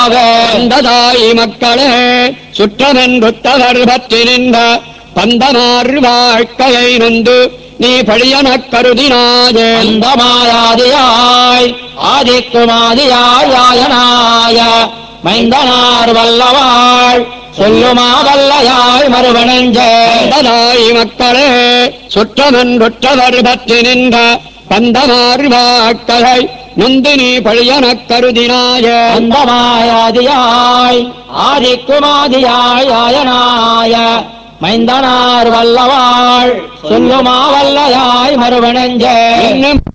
வந்ததாய் மக்களே சுற்றமென்றுத்தவர் பற்றி நின்ற பந்தமார் வாழ்க்கையை நொந்து நீ பழியனக் கருதினாயே அந்தமாயாதியாய் ஆதிக்குமாதியாய் ஆயனாய மைந்தனார் வல்லவாள் சொல்லுமா வல்லையாய் மறுவனஞ்சே வந்ததாய் மக்களே சுற்றமென்றுற்றவர் பற்றி நின்ற பந்தமார் வாழ்க்கையை நொந்து நீ பழியனக் கருதினாயே அந்தமாயாதியாய் ஆதிக்குமாதியாய் ஆயனாய மைந்தனார் வல்லவாள் சொல்லுமா வல்லையாய் மறுவனஞ்சே இன்னும்